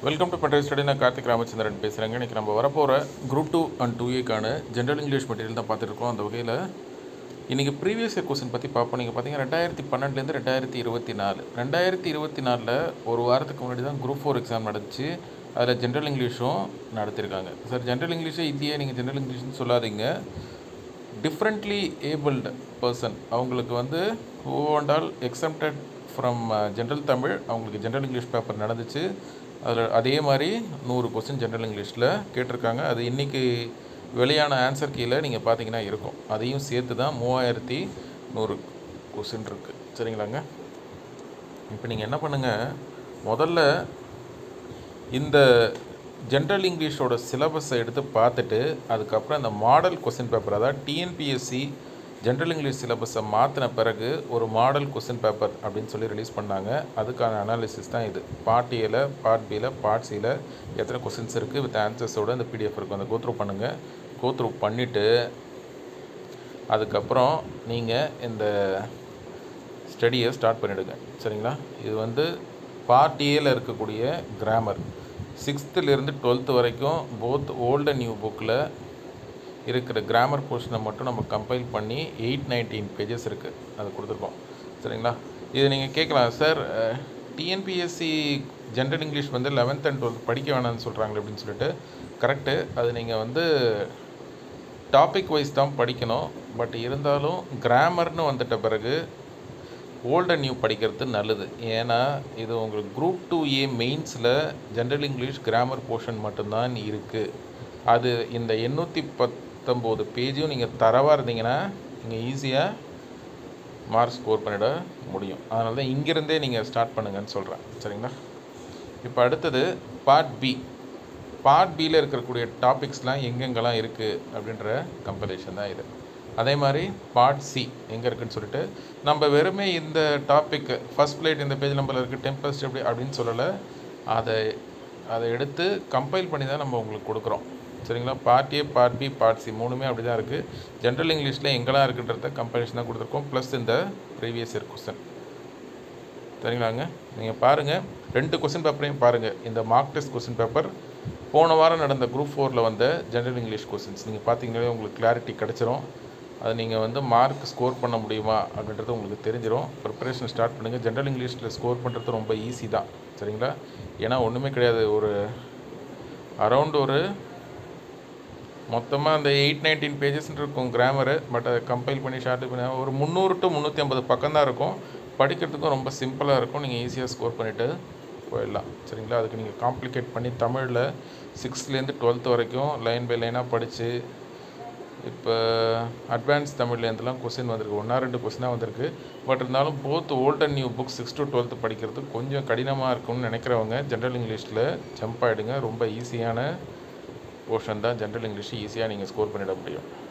welcome to பண்டைய study நான் கார்த்திக் ராமச்சந்திரன் பேசுகிறேங்க இன்றைக்கி நம்ம வரப்போகிற குரூப் டூ அண்ட் டூ ஏக்கான ஜென்ரல் இங்கிலீஷ் மெட்டீரியல் தான் பார்த்துட்டு இருக்கோம் அந்த வகையில் இன்றைக்கி ப்ரீவியஸ் இயர் கொஸ்டின் பற்றி பார்ப்போம் நீங்கள் பார்த்தீங்கன்னா ரெண்டாயிரத்தி பன்னெண்டுலேருந்து ரெண்டாயிரத்தி இருபத்தி நாலு ரெண்டாயிரத்தி இருபத்தி நாலில் ஒரு வாரத்துக்கு முன்னாடி தான் குரூப் ஃபோர் எக்ஸாம் நடந்துச்சு அதில் ஜென்ரல் இங்கிலீஷும் நடத்திருக்காங்க சார் ஜென்ரல் இங்கிலீஷே இல்லையே நீங்கள் ஜென்ரல் இங்கிலீஷ்னு சொல்லாதீங்க டிஃப்ரெண்ட்லி ஏபிள்டு பர்சன் அவங்களுக்கு வந்து who and all exempted from general Tamil அவங்களுக்கு ஜென்ரல் இங்கிலீஷ் பேப்பர் நடந்துச்சு அதில் அதே மாதிரி நூறு கொஸ்டின் ஜென்ரல் இங்கிலீஷில் கேட்டிருக்காங்க அது இன்றைக்கி வெளியான ஆன்சர் கீழே நீங்கள் பார்த்தீங்கன்னா இருக்கும் அதையும் சேர்த்து தான் மூவாயிரத்தி நூறு கொஸ்டின் இருக்குது சரிங்களாங்க இப்போ நீங்கள் என்ன பண்ணுங்கள் முதல்ல இந்த ஜென்ரல் இங்கிலீஷோட சிலபஸை எடுத்து பார்த்துட்டு அதுக்கப்புறம் இந்த மாடல் கொஸ்டின் பேப்பர் அதாவது டிஎன்பிஎஸ்சி ஜென்ரல் இங்கிலீஷ் சிலபஸை மாற்றின பிறகு ஒரு மாடல் கொஸ்டின் பேப்பர் அப்படின்னு சொல்லி ரிலீஸ் பண்ணாங்க அதுக்கான அனாலிசிஸ் தான் இது பார்ட் ஏல பார்ட் பியில் பார்ட் சியில் எத்தனை கொஸ்டின்ஸ் இருக்குது வித் ஆன்சர்ஸோட இந்த பிடிஎஃப் இருக்கும் அந்த கோத்ரூ பண்ணுங்கள் கோத்ரூ பண்ணிவிட்டு அதுக்கப்புறம் நீங்கள் இந்த ஸ்டடியை ஸ்டார்ட் பண்ணிவிடுங்க சரிங்களா இது வந்து பார்ட் ஏல இருக்கக்கூடிய கிராமர் சிக்ஸ்த்துலேருந்து டுவெல்த்து வரைக்கும் போத் ஓல்டு அண்ட் நியூ புக்கில் இருக்கிற கிராமர் போர்ஷனை மட்டும் நம்ம கம்பைல் பண்ணி எயிட் நைன்டீன் பேஜஸ் இருக்குது அது கொடுத்துருக்கோம் சரிங்களா இது நீங்கள் கேட்கலாம் சார் டிஎன்பிஎஸ்சி ஜென்ரல் இங்கிலீஷ் வந்து லெவன்த் அண்ட் டுவெல்த் படிக்க வேணாம்னு சொல்கிறாங்களே அப்படின்னு சொல்லிட்டு கரெக்டு அது நீங்கள் வந்து டாபிக் வைஸ் தான் படிக்கணும் பட் இருந்தாலும் கிராமர்னு வந்துட்ட பிறகு ஓல்ட் அண்ட் நியூ படிக்கிறது நல்லது ஏன்னா இது உங்களுக்கு குரூப் டூ ஏ மெயின்ஸில் ஜென்ரல் இங்கிலீஷ் கிராமர் போர்ஷன் மட்டும்தான் இருக்குது அது இந்த எண்ணூற்றி பத்தொம்போது பேஜும் நீங்கள் தரவாக இருந்தீங்கன்னா நீங்கள் ஈஸியாக மார்க் ஸ்கோர் பண்ணிட முடியும் அதனால தான் இங்கேருந்தே நீங்கள் ஸ்டார்ட் பண்ணுங்கன்னு சொல்கிறேன் சரிங்களா இப்போ அடுத்தது பார்ட் பி பார்ட் பியில் இருக்கக்கூடிய டாபிக்ஸ்லாம் எங்கெங்கெல்லாம் இருக்குது அப்படின்ற கம்பலேஷன் தான் இது அதே மாதிரி பார்ட் சி எங்கே இருக்குன்னு சொல்லிட்டு நம்ம வெறுமே இந்த டாபிக் ஃபஸ்ட் பிளேட் இந்த பேஜ் நம்பரில் இருக்குது டெம்பஸ்ட் எப்படி அப்படின்னு சொல்லலை அதை அதை எடுத்து கம்பைல் பண்ணி தான் நம்ம உங்களுக்கு கொடுக்குறோம் சரிங்களா part A part B part C மூணுமே அப்படி தான் இருக்குது ஜென்ரல் இங்கிலீஷில் எங்கெல்லாம் இருக்குன்றத கம்பேரிஷன் தான் கொடுத்துருக்கோம் ப்ளஸ் இந்த ப்ரீவியஸ் இயர் கொஸ்டின் சரிங்களாங்க நீங்கள் பாருங்கள் ரெண்டு கொஸ்டின் பேப்பரையும் பாருங்கள் இந்த மார்க் டெஸ்ட் கொஸ்டின் பேப்பர் போன வாரம் நடந்த குரூப் ஃபோரில் வந்த ஜென்ரல் இங்கிலீஷ் கொஸ்டின்ஸ் நீங்கள் பார்த்தீங்கன்னாலே உங்களுக்கு கிளாரிட்டி கிடச்சிரும் அது நீங்கள் வந்து மார்க் ஸ்கோர் பண்ண முடியுமா அப்படின்றது உங்களுக்கு தெரிஞ்சிடும் ப்ரிப்பரேஷன் ஸ்டார்ட் பண்ணுங்கள் ஜென்ரல் இங்கிலீஷில் ஸ்கோர் பண்ணுறது ரொம்ப ஈஸி தான் சரிங்களா ஏன்னா ஒன்றுமே கிடையாது ஒரு அரவுண்ட் ஒரு மொத்தமாக அந்த எயிட் நைன்டீன் பேஜஸ் இருக்கும் கிராமரு பட் அதை கம்பைல் பண்ணி ஷார்ட் பண்ணி ஒரு முந்நூறு டு முந்நூற்றி ஐம்பது பக்கம் தான் இருக்கும் படிக்கிறதுக்கும் ரொம்ப சிம்பிளாக இருக்கும் நீங்கள் ஈஸியாக ஸ்கோர் பண்ணிவிட்டு போயிடலாம் சரிங்களா அதுக்கு நீங்கள் காம்ப்ளிகேட் பண்ணி தமிழில் சிக்ஸ்த்லேருந்து டுவெல்த் வரைக்கும் லைன் பை லைனாக படித்து இப்போ அட்வான்ஸ் தமிழ்லேருந்துலாம் கொஸ்டின் வந்திருக்கு ஒன்றா ரெண்டு கொஸ்டினாக வந்திருக்கு பட் இருந்தாலும் both old and new book six to twelfth படிக்கிறது கொஞ்சம் கடினமாக இருக்கும்னு நினைக்கிறவங்க ஜென்ரல் இங்கிலீஷில் ஜம்ப் ஆகிடுங்க ரொம்ப ஈஸியான போர்ஷன் தான் ஜென்ரல் இங்கிலீஷ் ஈஸியாக நீங்கள் ஸ்கோர் பண்ணிட முடியும்